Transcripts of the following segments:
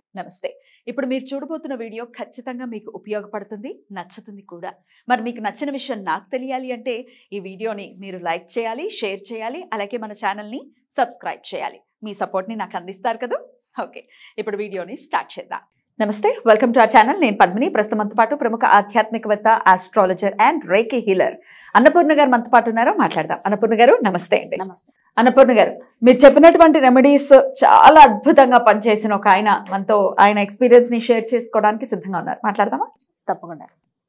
నమస్తే ఇప్పుడు మీరు చూడబోతున్న వీడియో ఖచ్చితంగా మీకు ఉపయోగపడుతుంది నచ్చుతుంది కూడా మరి మీకు నచ్చిన విషయం నాకు తెలియాలి అంటే ఈ వీడియోని మీరు లైక్ చేయాలి షేర్ చేయాలి అలాగే మన ఛానల్ని సబ్స్క్రైబ్ చేయాలి మీ సపోర్ట్ని నాకు అందిస్తారు కదా ఓకే ఇప్పుడు వీడియోని స్టార్ట్ చేద్దాం నమస్తే వెల్కమ్ టు అవర్ ఛానల్ నేను పద్మిని ప్రస్తుతం మనతో పాటు ప్రముఖ ఆధ్యాత్మికవేత్త astrologer and reiki healer Annapurna garu మనతో పాటు ఉన్నారు మాట్లాడదాం అన్నపూర్ణ గారు నమస్తే అండి నమస్తే అన్నపూర్ణ గారు మీరు చెప్పినటువంటి రెమెడీస్ చాలా అద్భుతంగా పనిచేసిన ఒక ఆయన మనతో ఆయన ఎక్స్పీరియన్స్ ని షేర్ చేసుకోవడానికి సిద్ధంగా ఉన్నారు మాట్లాడదామా తప్పకుండా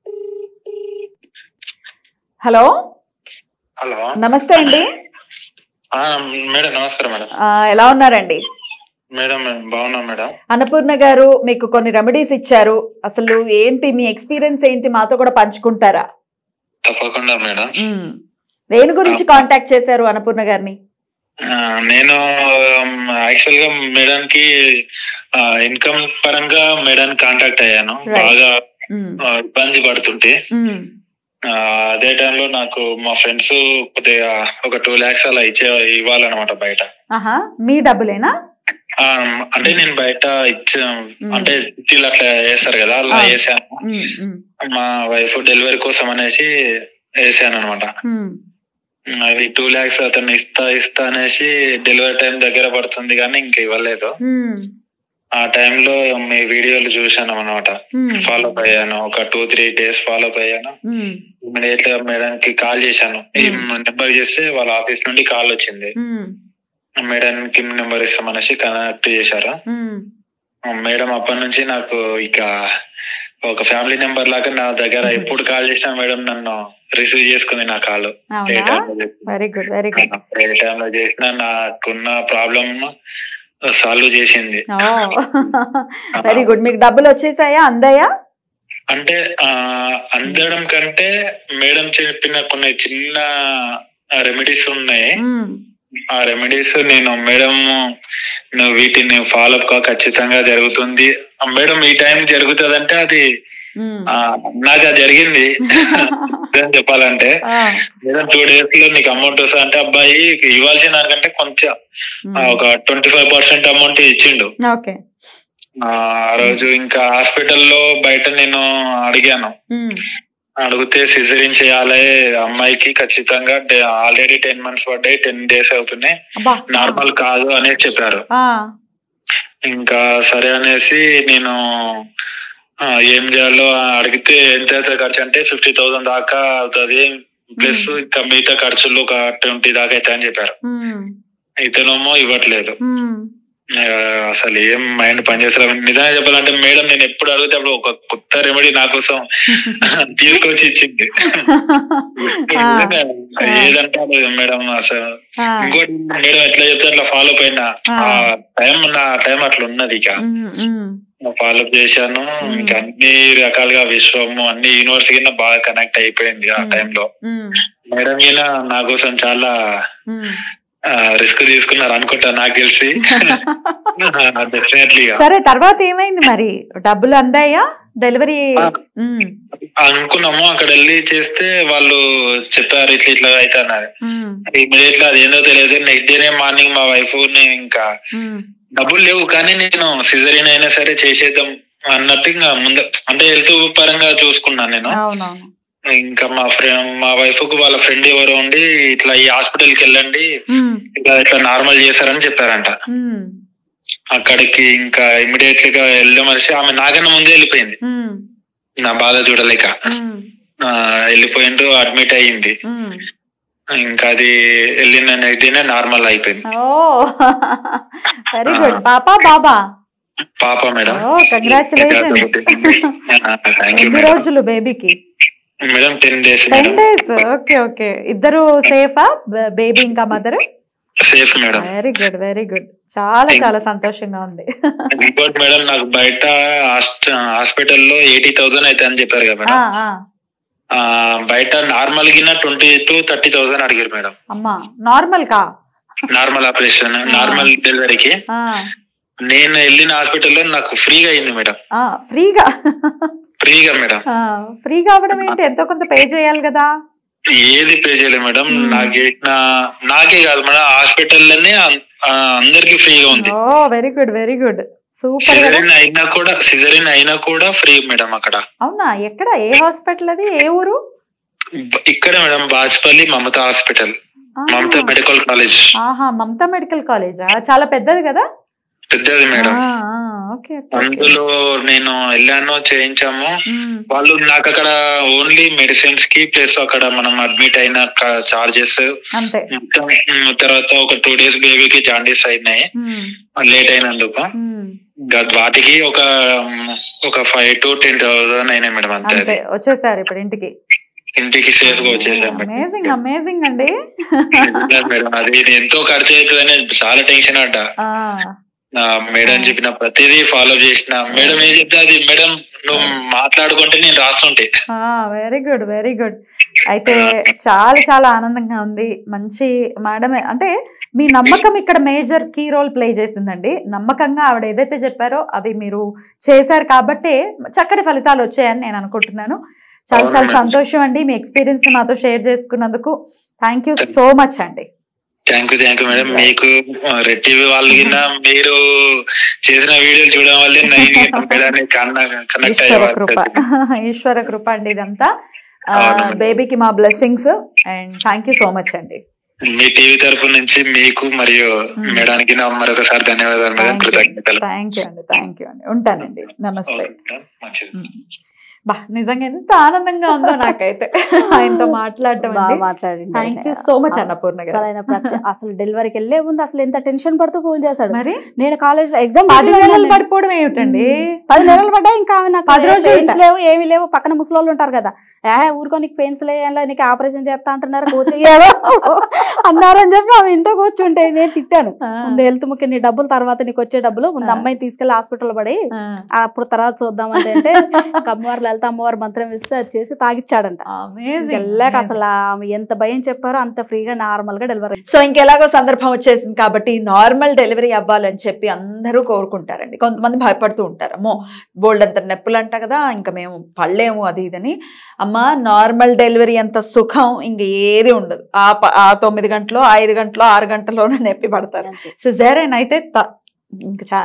హలో హలో నమస్తే అండి ఆ, మేడం నమస్కారం మేడం ఆ, ఎలా ఉన్నారండి మేడం మేము బాగున్నాం మేడం అన్నపూర్ణ గారు మీకు కొన్ని రెమెడీస్ ఇచ్చారు అసలు ఏంటి మీ ఎక్స్పీరియన్స్ ఏంటి మాతో కూడా పంచుకుంటారా తప్పకుండా మేడం మ్మ్. దేని గురించి కాంటాక్ట్ చేశారు అన్నపూర్ణ గారిని ఆ, నేను యాక్చువల్ గా మేడం కి ఇన్కమ్ పరంగా మేడం కాంటాక్ట్ అయ్యాను Right. బాగా మ్మ్. ఆ, ఇబ్బంది పడుతుంటే మ్మ్. ఆ, అదే టైంలో నాకు మా ఫ్రెండ్స్ కొద్దిగా ఒక టూ లాక్స్ అలా ఇచ్చే ఇవ్వాలన్నమాట బయట ఆహా మీ డబ్బులేనా ఆ, అంటే నేను బయట ఇచ్చా మ్మ్. అంటే చిట్టీలు అట్లా వేస్తారు కదా అలా ఆ. వేసాను మ్మ్. మ్మ్. మా వైఫ్ డెలివరీ కోసం అనేసి వేసాను అనమాట మ్మ్. అది టూ లాక్స్ అతను ఇస్తా ఇస్తా అనేసి డెలివరీ టైం దగ్గర పడుతుంది కానీ ఇంక ఇవ్వలేదు మ్మ్. ఆ టైంలో మీ వీడియోలు చూశాను అనమాట మ్మ్. ఫాలో అప్ అయ్యాను ఒక two three days follow up అయ్యాను మ్మ్. ఇమీడియట్ గా మేడం కి కాల్ చేశాను ఈ Hmm. నెంబర్ చేస్తే వాళ్ళ ఆఫీస్ నుండి కాల్ వచ్చింది మ్మ్. మేడం కి నెంబర్ ఇస్తామనేసి కనెక్ట్ చేశారు మ్మ్. మేడం అప్పటి నుంచి నాకు ఇక ఒక ఫ్యామిలీ నెంబర్ లాగా నా దగ్గర Mhm. ఎప్పుడు కాల్ చేసినా మేడం నన్ను రిసీవ్ చేసుకుంది నా కాల్ ఏ అవునా టైంలో వెరీ గుడ్ వెరీ గుడ్ ఏ టైంలో చేసినా నాకున్న ప్రాబ్లమ్ సాల్వ్ చేసింది వెరీ గుడ్ మీకు డబ్బులు వచ్చేసాయా అందాయా అంటే ఆ అందడం కంటే మేడం చెప్పిన కొన్ని చిన్న రెమెడీస్ ఉన్నాయి మ్మ్. ఆ రెమెడీస్ నేను మేడం నువ్వు వీటిని ఫాలో అప్ ఖచ్చితంగా జరుగుతుంది ఆ, మేడం ఈ టైం జరుగుతుంది అది మ్మ్. ఆ, నాకు అది జరిగింది నిజం చెప్పాలంటే ఆ, మేడం టూ డేస్ లో నీకు అమౌంట్ వస్తా అంటే అబ్బాయి ఇవ్వాల్సిన దానికంటే కొంచెం ఆ, మ్మ్. ఒక ట్వంటీ ఫైవ్ పర్సెంట్ అమౌంట్ ఇచ్చిండు ఓకే ఆ ఆ రోజు ఇంకా హాస్పిటల్లో బయట నేను అడిగాను మ్మ్. అడిగితే సిజరీన్ చేయాలి అమ్మాయికి ఖచ్చితంగా ఆల్రెడీ టెన్ మంత్స్ పడ్డాయి టెన్ డేస్ అవుతున్నాయి అబ్బా నార్మల్ కాదు అనేది చెప్పారు ఆ, ఇంకా సరే అనేసి నేను ఆ, ఏం చేయాలో అడిగితే ఎంత అవుతుంది ఖర్చు అంటే ఫిఫ్టీ థౌసండ్ దాకా అవుతుంది ప్లస్ ఇంకా మిగతా ఖర్చులు ఒక ట్వంటీ దాకా అవుతాయి అని చెప్పారు మ్మ్. ఇతనేమో ఇవ్వట్లేదు మ్మ్. ఆ, అసలు ఏం మైండ్ పనిచేస్తారు నిజంగా చెప్పాలంటే మేడం నేను ఎప్పుడు అడిగితే అప్పుడు ఒక కొత్త రెమెడీ నా కోసం తీసుకొచ్చి ఇచ్చింది ఆ, ఏదంటే అది మేడం అసలు ఆ, ఇంకోటి మేడం ఎట్లా చెప్తే అట్లా ఫాలో అప్ అయినా ఆ. ఆ టైం నా టైం అట్లా ఉన్నది ఇక మ్మ్. మ్మ్. ఫాలో అప్ చేశాను మ్మ్. ఇంకా అన్ని రకాలుగా విశ్వము అన్ని యూనివర్సిటీ కింద బాగా కనెక్ట్ అయిపోయింది ఆ మ్మ్. టైంలో మ్మ్. మేడం కింద నా కోసం చాలా మ్మ్. రిస్క్ తీసుకున్నారు అనుకుంటా నాకు తెలిసి డెఫినెట్లీ సరే తర్వాత ఏమైంది మరి డబ్బులు అందాయా డెలివరీ ఆ. మ్మ్. అనుకున్నాము అక్కడ వెళ్ళి చేస్తే వాళ్ళు చెప్పారు ఇట్లా ఇట్లా అయితే అన్నారు మ్మ్. ఇమీడియట్ అది ఏందో తెలియదు నెక్స్ట్ డేనే మార్నింగ్ మా వైఫ్ ని ఇంకా మ్మ్. డబ్బులు లేవు కానీ నేను సిజరీన్ అయినా సరే చేసేద్దాం అన్నట్టు ఇంకా ముందు అంటే హెల్త్ పరంగా చూసుకున్నాను నేను అవునవును ఇంకా మా ఫ్రెండ్ మా వైఫ్ కు వాళ్ళ ఫ్రెండ్ ఎవరో ఉండి ఇట్లా ఈ హాస్పిటల్ కి వెళ్ళండి మ్మ్. ఇట్లా ఇట్లా నార్మల్ చేశారని చెప్పారంట మ్మ్. అక్కడికి ఇంకా ఇమీడియట్ గా వెళ్దాం అనేసి ఆమె నాకన్నా ముందే వెళ్ళిపోయింది మ్మ్. నా బాధ చూడలేక మ్మ్. ఆ, వెళ్ళిపోయిండు అడ్మిట్ అయ్యింది మ్మ్. ఇంకా అది వెళ్ళిన నెక్స్ట్ డేనే నార్మల్ అయిపోయింది ఓ వెరీ గుడ్ పాపా బాబా పాప madam oh congratulations thank you ఎన్ని మేడం రోజులు బేబీకి madam ten days ten madam days okay okay ఇద్దరు సేఫా బేబీ ఇంకా mother safe madam very good very good చాలా చాలా సంతోషంగా ఉంది ఇంకోటి మేడం నాకు బయట హాస్ట- హాస్పిటల్లో ఎయిటీ థౌసండ్ అయితే అని చెప్పారు కదా ఆ, మేడం ఆ, ఆ, బయట నార్మల్ గిన్న ట్వంటీ టు థర్టీ థౌసండ్ అడిగారు మేడం అమ్మా నార్మల్ కా నార్మల్ ఆపరేషన్ నార్మల్ డెలివరీకి ఆ, నేను వెళ్ళిన హాస్పిటల్లో నాకు ఫ్రీగా అయింది మేడం ఆ, ఫ్రీగా ఫ్రీగా మేడం ఆ, ఫ్రీగా అవ్వడం ఏంటి ఎంతో కొంత పే చేయాలి కదా ఏది పే చేయలేదు మేడం Hmm. నాకు చేసిన నాకే కాదు మేడం హాస్పిటల్లోనే అం- ఆ, అందరికి ఫ్రీగా ఉంది oh very good very good super కదా సిజరిన్ అయినా కూడా సిజరిన్ అయినా కూడా ఫ్రీ మేడం అక్కడ అవునా ఎక్కడ ఏ హాస్పిటల్ అది ఏ ఊరు బ- ఇక్కడ మేడం బాజ్పల్లి మమత హాస్పిటల్ ఆ, మమత మెడికల్ కాలేజ్ ఆహా మమతా మెడికల్ కాలేజా చాలా పెద్దది కదా పెద్దది మేడం ఆ, ఆ, ఓకే ఓకే, ఓకే. అందులో నేను వెళ్ళాను చేయించాము మ్మ్. వాళ్ళు నాకు అక్కడ ఓన్లీ మెడిసిన్స్ కి ప్లస్ అక్కడ మనం అడ్మిట్ అయిన చార్జెస్ అంతే మొత్తం ఉమ్, తర్వాత ఒక టూ డేస్ బేబీకి జాండీస్ అయినాయి మ్మ్. లేట్ అయినందుకు మ్మ్. ఇంకా వాటికి ఒక ఉమ్, ఒక ఫైవ్ టు టెన్ థౌసండ్ అయినాయి మేడం అంతే అంతే అది. వచ్చేసారు ఇప్పుడు ఇంటికి ఇంటికి సేఫ్ గా వచ్చేసాం మేడం. అమేజింగ్ అమేజింగ్ అండి నిజంగా మేడం అది ఇది ఎంతో ఖర్చు అవుతుందని చాలా టెన్షన్ అడ్డా ఆ, ఆ, మేడం చెప్పిన ప్రతిదీ ఫాలో చేసిన మేడం ఏం చెప్తే అది మేడం నువ్వు మాట్లాడుకుంటే నేను రాస్తుంటే వెరీ గుడ్ వెరీ గుడ్ అయితే చాలా చాలా ఆనందంగా ఉంది మంచి మేడమే అంటే మీ నమ్మకం ఇక్కడ మేజర్ కీ రోల్ ప్లే చేసిందండి నమ్మకంగా ఆవిడ ఏదైతే చెప్పారో అది మీరు చేశారు కాబట్టే చక్కటి ఫలితాలు వచ్చాయని నేను అనుకుంటున్నాను చాలా అవును చాలా మేడం. సంతోషం అండి మీ ఎక్స్పీరియన్స్ నాతో షేర్ చేసుకున్నందుకు థ్యాంక్ యూ సో మచ్ అండి thank you thank you madam మీకు రెడ్ టీవీ వాళ్ళు కింద మీరు చేసిన వీడియోలు చూడడం వల్లే నేను మేడాన్ని కనెక్ట్ ఈశ్వర కృప అయ్యే ఈశ్వర కృప అండి ఇదంతా అవును మేడం. బేబీకి మా blessings and thank you so much అండి మీ టీవీ తరఫు నుంచి మీకు మరియు Hmm. మేడానికి నా మరొకసారి ధన్యవాదాలు మేడం Thank you. కృతజ్ఞతలు థ్యాంక్ యూ అండి థ్యాంక్ యూ అండి ఉంటానండి నమస్తే ఓకే మేడం. మంచిది ఉమ్. బా నిజంగా ఎంత ఆనందంగా ఉందో నాకైతే ఆయనతో మాట్లాడటం బాగా అండి మాట్లాడింది thank you so much Annapurna garu అసలైన ప్రతి అసలు డెలివరీకి వెళ్ళే ముందు అసలు ఎంత టెన్షన్ పడుతూ ఫోన్ చేశాడు మరి నేను కాలేజ్ లో ఎగ్జామ్ పది నెలలు పడిపోవడం ఏమిటండి పది నెలలు పడ్డా ఇంకా ఆమె నాకు పది రోజులు పెయిన్స్ లేవు ఏమి లేవు పక్కన ముసలోళ్ళు ఉంటారు కదా ఏ ఊరుకో నీకు పెయిన్స్ లేవు నీకు ఆపరేషన్ చేస్తా అంటున్నారు కూర్చో ఏదో అన్నారని చెప్పి ఆమె ఇంట్లో కూర్చుంటే నేను తిట్టాను ఆ, ముందు హెల్త్ ముఖ్యం నీ డబ్బులు తర్వాత నీకు వచ్చే డబ్బులు ముందు ఆ. అమ్మాయిని తీసుకెళ్లి హాస్పిటల్ పడి ఆ, అప్పుడు తర్వాత చూద్దామంటే అంటే అమ్మవారు లలిత అమ్మవారు మంత్రం ఇస్తే అది చేసి తాగిచ్చాడంట amazing, వెళ్ళాక amazing. అసలు ఆమె ఎంత భయం చెప్పారో అంత ఫ్రీగా నార్మల్ గా డెలివరీ సో ఇంకెలాగో సందర్భం వచ్చేసింది కాబట్టి నార్మల్ డెలివరీ అవ్వాలని చెప్పి అందరూ కోరుకుంటారండి కొంతమంది భయపడుతూ ఉంటారు అమ్మో బోల్డ్ అంత నొప్పులు అంట కదా ఇంకా మేము పడలేము అది ఇదని అమ్మ నార్మల్ డెలివరీ అంత సుఖం ఇంక ఏది ఉండదు ఆ ప- ఆ తొమ్మిది గంటలో ఐదు గంటలో ఆరు గంటలోనే నొప్పి పడతారు సిజేరియన్ అయితే త- ఇంక చా-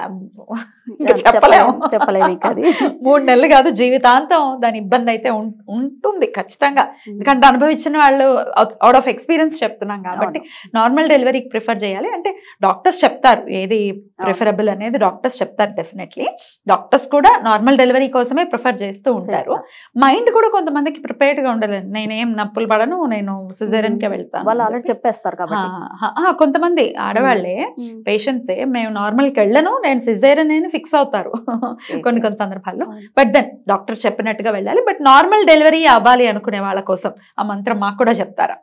ఇంక చెప్పలేము చెప్పలేము ఇంకా అది మూడు నెలలు కాదు జీవితాంతం దాని ఇబ్బంది అయితే ఉం- ఉంటుంది ఖచ్చితంగా ఎందుకంటే అనుభవించిన వాళ్ళు అవుట్ ఆఫ్ ఎక్స్పీరియన్స్ చెప్తున్నాం కాబట్టి నార్మల్ డెలివరీకి ప్రిఫర్ చేయాలి అంటే డాక్టర్స్ చెప్తారు ఏది ప్రిఫరబుల్ అనేది డాక్టర్స్ చెప్తారు డెఫినెట్లీ డాక్టర్స్ కూడా నార్మల్ డెలివరీ కోసమే ప్రిఫర్ చేస్తూ ఉంటారు మైండ్ కూడా కొంతమందికి ప్రిపేర్డ్ గా ఉండలేదు నేనేం నప్పులు పడను నేను సిజేరియన్ కే వెళ్తాను వాళ్ళు ఆల్రెడీ చెప్పేస్తారు కాబట్టి ఆ, ఆ, కొంతమంది ఆడవాళ్ళే పేషెంట్సే మేము నార్మల్ కి వెళ్ళను నేను సిజేరియన్ అని ఫిక్స్ అవుతారు కొన్ని కొన్ని సందర్భాల్లో బట్ దెన్ డాక్టర్ చెప్పినట్టుగా వెళ్ళాలి బట్ నార్మల్ డెలివరీ అవ్వాలి అనుకునే వాళ్ళ కోసం ఆ మంత్రం మాకు కూడా చెప్తారా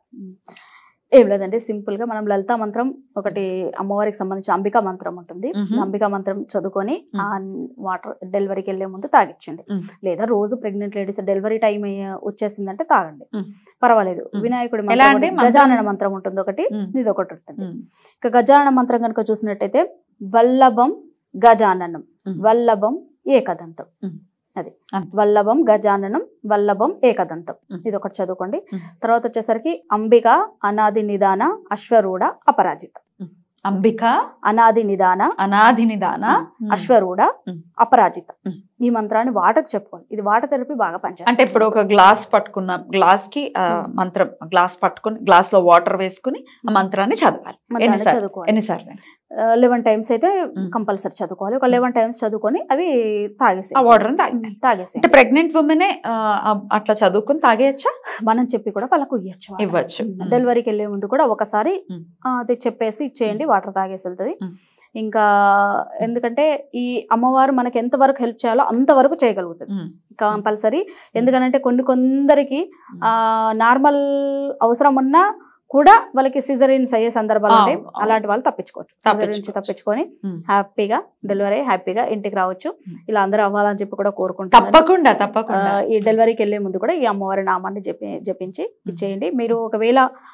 ఏం లేదండి సింపుల్ గా మనం లలితా మంత్రం ఒకటి అమ్మవారికి సంబంధించి అంబికా మంత్రం ఉంటుంది మ్మ్. అంబికా మంత్రం చదువుకొని మ్మ్. ఆ వాటర్ డెలివరీకి వెళ్లే ముందు తాగించండి మ్మ్. లేదా రోజు ప్రెగ్నెంట్ లేడీస్ డెలివరీ టైం వచ్చేసిందంటే తాగండి మ్మ్. పర్వాలేదు మ్మ్. వినాయకుడి ఎలా మంత్రం అండి? ఒకటి, మంత్రం? గజానన మంత్రం ఉంటుంది ఒకటి మ్మ్. ఇది ఒకటి ఉంటుంది మ్మ్. ఇక గజానన మంత్రం కనుక చూసినట్టయితే వల్లభం గజాననం మ్మ్. వల్లభం ఏకదంతం మ్మ్. అది అంతే. వల్లభం గజాననం వల్లభం ఏకదంతం మ్మ్. ఇది ఒకటి చదువుకోండి మ్మ్. తర్వాత వచ్చేసరికి అంబిక అనాది నిదాన అశ్వరూఢ అపరాజిత అంబిక అనాది నిదాన అనాది నిదాన అశ్వరూఢ మ్మ్. అపరాజిత మ్మ్. ఈ మంత్రాన్ని వాటకు చెప్పుకోండి ఇది వాట థెరపీ బాగా పనిచేస్తుంది అంటే ఇప్పుడు ఒక గ్లాస్ పట్టుకున్నాం గ్లాస్ కి ఆ, మ్మ్. మంత్రం గ్లాస్ పట్టుకుని గ్లాస్ లో వాటర్ వేసుకుని ఆ మంత్రాన్ని చదవాలి మంత్రాన్ని ఎన్నిసార్లు చదువుకోవాలి ఎన్నిసార్లు లెవెన్ టైమ్స్ అయితే మ్మ్. కంపల్సరీ చదువుకోవాలి ఒక లెవెన్ టైమ్స్ చదువుకొని అవి తాగేసి ఆ వాటర్ తాగి తాగేసి అంటే ప్రెగ్నెంట్ ఉమెనే అట్లా చదువుకుని తాగేయచ్చా మనం చెప్పి కూడా వాళ్ళకు ఇవ్వచ్చు వాళ్ళకి. ఇవ్వచ్చు మ్మ్. డెలివరీకి వెళ్ళే ముందు కూడా ఒకసారి మ్మ్. ఆ, అది చెప్పేసి ఇచ్చేయండి వాటర్ తాగేసి వెళ్తుంది మ్మ్. ఇంకా ఎందుకంటే ఈ అమ్మవారు మనకి ఎంతవరకు హెల్ప్ చేయాలో అంతవరకు చేయగలుగుతుంది మ్మ్. కంపల్సరీ ఎందుకనంటే కొన్ని కొందరికి ఆ నార్మల్ అవసరం ఉన్నా కూడా వాళ్ళకి సిజరీన్స్ అయ్యే సందర్భాలు ఉంటాయి అవును, అవును. అలాంటి వాళ్ళు తప్పించుకోవచ్చు సిజరీ నుంచి తప్పించుకోవచ్చు. తప్పించుకొని మ్మ్. హ్యాపీగా డెలివరీ హ్యాపీగా ఇంటికి రావచ్చు మ్మ్. ఇలా అందరూ అవ్వాలని చెప్పి కూడా కోరుకుంటున్నాను తప్పకుండా ఆ, తప్పకుండా ఈ డెలివరీకి వెళ్ళే ముందు కూడా ఈ అమ్మవారి నామాన్ని జపి జపించి ఇచ్చేయండి మీరు ఒకవేళ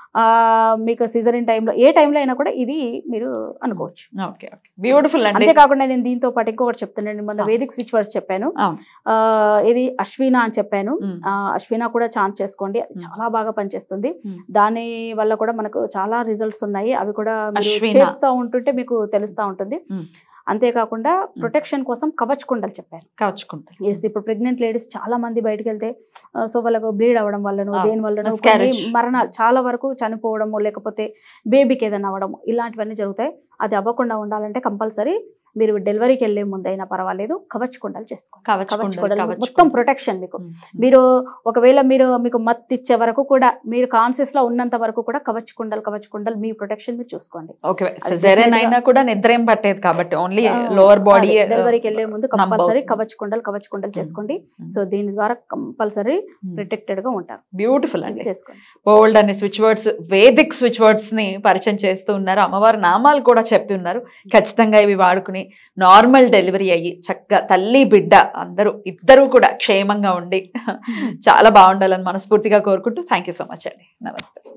ఆ, మీకు సిజరిన్ టైంలో ఏ టైంలో అయినా కూడా ఇది మీరు అనుకోవచ్చు ఓకే ఓకే బ్యూటిఫుల్ అండి అంతేకాకుండా నేను దీంతో పాటు ఇంకొకటి చెప్తున్నాను మొన్న ఆ. వేదిక్ స్విచ్ వర్డ్స్ చెప్పాను అవును. ఆ, ఇది అశ్వినా అని చెప్పాను ఉమ్. ఆ, అశ్వినా కూడా ఛాన్స్ చేసుకోండి అది ఉమ్. చాలా బాగా పనిచేస్తుంది ఉమ్. దాని వల్ల కూడా మనకు చాలా రిజల్ట్స్ ఉన్నాయి అవి కూడా మీరు అశ్వినా. చేస్తూ ఉంటుంటే మీకు తెలుస్తూ ఉంటుంది ఉమ్. అంతేకాకుండా ప్రొటెక్షన్ కోసం కవచ్ కుండలు చెప్పాను కాచుకుంటారు ఎస్ ఇప్పుడు ప్రెగ్నెంట్ లేడీస్ చాలా మంది బయటకు వెళ్తే ఆ, సో వాళ్ళకు బ్లీడ్ అవ్వడం వల్లనో ఆ, దేని వల్లనో miscarriage. కొన్ని మరణాలు చాలా వరకు చనిపోవడము లేకపోతే బేబీకి ఏదైనా అవ్వడము ఇలాంటివన్నీ జరుగుతాయి అది అవ్వకుండా ఉండాలంటే కంపల్సరీ మీరు డెలివరీకి వెళ్ళే ముందైనా పర్వాలేదు కవచ్ కుండలు చేసుకోండి కవచ్ కవచుకుంటారు కుండలు మొత్తం ప్రొటెక్షన్ మీకు ఉమ్. మీరు ఒకవేళ మీరు మీకు మత్తు ఇచ్చే వరకు కూడా మీరు కాన్షియస్ లో ఉన్నంత వరకు కూడా కవచ్ కుండలు కవచ్ కుండలు మీ ప్రొటెక్షన్ మీరు చూసుకోండి ఓకే అది సిజేరియన్ definitely అయినా కూడా నిద్ర ఏం పట్టేది కాబట్టి ఓన్లీ లోవర్ బాడీ డెలివరీకి వెళ్ళే ముందు కంపల్సరీ అవుతుంది. కవచ్ కుండలు కవచ్ కుండలు Mm. చేసుకోండి Mm. సో దీని ద్వారా కంపల్సరీ ప్రొటెక్టెడ్ గా ఉంటారు బ్యూటిఫుల్ అండి చేసుకోండి బోల్డ్ అనే switch words Vedic switch words ని పరిచయం చేస్తూ ఉన్నారు అమ్మవారి నామాలు కూడా చెప్పి ఉన్నారు ఖచ్చితంగా ఇవి వాడుకుని నార్మల్ డెలివరీ అయ్యి చక్కగా తల్లి బిడ్డ అందరూ ఇద్దరూ కూడా క్షేమంగా ఉండి చాలా బాగుండాలని మనస్ఫూర్తిగా కోరుకుంటూ థ్యాంక్ యూ సో మచ్ అండి నమస్తే